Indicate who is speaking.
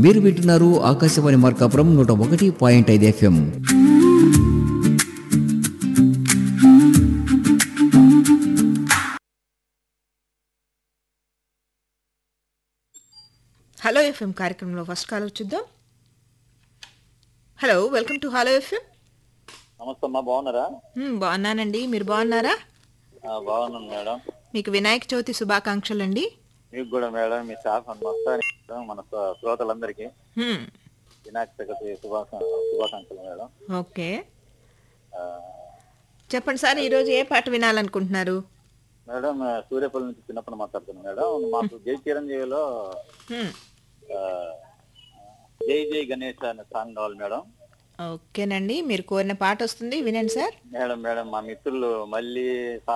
Speaker 1: మీరు వింటున్నారు ఆకాశవాణి మార్కాపురం నూట ఒకటి పాయింట్ ఐదు ఎఫ్ఎం
Speaker 2: హలో ఎఫ్ఎం కార్యక్రమంలో ఫస్ట్ కాలర్ చూద్దాం hello welcome to hello FM
Speaker 3: నమస్తే అమ్మా బాగున్నారా
Speaker 2: హ్మ్, బాగున్నానండి మీరు బాగున్నారా
Speaker 3: ఆ, బాగున్నాను మేడం
Speaker 2: మీకు వినాయక చవితి శుభాకాంక్షలు అండి
Speaker 3: మీకు కూడా మేడం మీ స్టాఫ్ మొత్తానికి మేడం, మన శ్రో- శ్రోతలందరికీ
Speaker 2: హ్మ్,
Speaker 3: వినాయక చవితి శుభాకాంక్ష శుభాకాంక్షలు మేడం
Speaker 2: ఓకే
Speaker 3: ఆ,
Speaker 2: చెప్పండి సార్ ఈరోజు ఏ పాట వినాలనుకుంటున్నారు
Speaker 3: మేడం ఆ, సూర్యాపల్లి నుంచి చిన్నప్పుడు మాట్లాడుతున్నాను మేడం మాకు జై చిరంజీవిలో
Speaker 2: హ్మ్,
Speaker 3: ఆ, జై జై గణేష్ అనే సాంగ్ కావాలి మేడం
Speaker 2: ఓకేనండి మీరు కోరిన పాట వస్తుంది వినండి సార్
Speaker 3: మేడం మేడం మా మిత్రులు మళ్ళీ